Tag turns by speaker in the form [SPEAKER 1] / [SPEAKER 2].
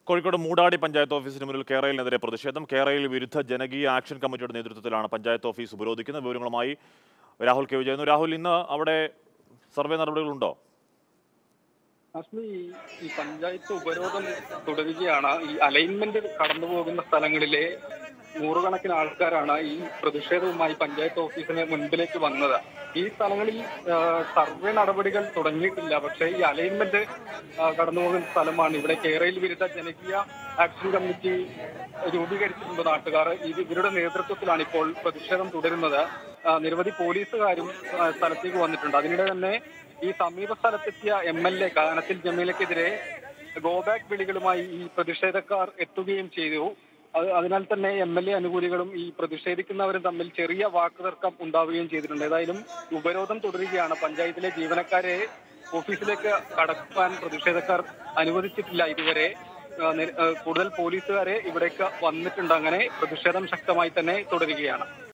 [SPEAKER 1] കോഴിക്കോട് മൂടാടി പഞ്ചായത്ത് ഓഫീസിന് മുന്നിൽ കേരളത്തിനെതിരെ പ്രതിഷേധം കേരളയിൽ വിരുദ്ധ ജനകീയ ആക്ഷൻ കമ്മിറ്റിയുടെ നേതൃത്വത്തിലാണ് പഞ്ചായത്ത് ഓഫീസ് ഉപരോധിക്കുന്നത് വിവരങ്ങളുമായി രാഹുൽ കെ വിജയൻ രാഹുൽ ഇന്ന് അവിടെ സർവേ നടപടികളുണ്ടോ
[SPEAKER 2] അസ്മി ഈ പഞ്ചായത്ത് ഉപരോധം തുടരുകയാണ് ഈ അലൈൻമെന്റ് കടന്നു പോകുന്ന സ്ഥലങ്ങളിലെ നൂറുകണക്കിന് ആൾക്കാരാണ് ഈ പ്രതിഷേധവുമായി പഞ്ചായത്ത് ഓഫീസിന് മുൻപിലേക്ക് വന്നത് ഈ സ്ഥലങ്ങളിൽ ആ, സർവേ നടപടികൾ തുടങ്ങിയിട്ടില്ല പക്ഷേ ഈ അലൈൻമെന്റ് ആ, കടന്നു പോകുന്ന സ്ഥലമാണ് ഇവിടെ കേരളയിൽ വിരുദ്ധ ജനകീയ ആക്ഷൻ കമ്മിറ്റി രൂപീകരിച്ചിട്ടുണ്ട് നാട്ടുകാർ ഇത് ഇവരുടെ നേതൃത്വത്തിലാണ് ഇപ്പോൾ പ്രതിഷേധം തുടരുന്നത് ആ, നിരവധി പോലീസുകാരും ആ, സ്ഥലത്തേക്ക് വന്നിട്ടുണ്ട് അതിനിടെ തന്നെ ഈ സമീപ സ്ഥലത്തെത്തിയ എം എൽ എ കാനത്തിൽ ജമീലക്കെതിരെ ഗോബാക്ക് വിളികളുമായി ഈ പ്രതിഷേധക്കാർ എത്തുകയും ചെയ്തു അത് അതിനാൽ തന്നെ എം എൽ എ അനുകൂലികളും ഈ പ്രതിഷേധിക്കുന്നവരും തമ്മിൽ ചെറിയ വാക്കുതർക്കം ഉണ്ടാവുകയും ചെയ്തിട്ടുണ്ട് ഏതായാലും ഉപരോധം തുടരുകയാണ് പഞ്ചായത്തിലെ ജീവനക്കാരെ ഓഫീസിലേക്ക് കടക്കാൻ പ്രതിഷേധക്കാർ അനുവദിച്ചിട്ടില്ല ഇതുവരെ ആ, നിര- ആ, കൂടുതൽ പോലീസുകാരെ ഇവിടേക്ക് വന്നിട്ടുണ്ട് അങ്ങനെ പ്രതിഷേധം ശക്തമായി തന്നെ തുടരുകയാണ്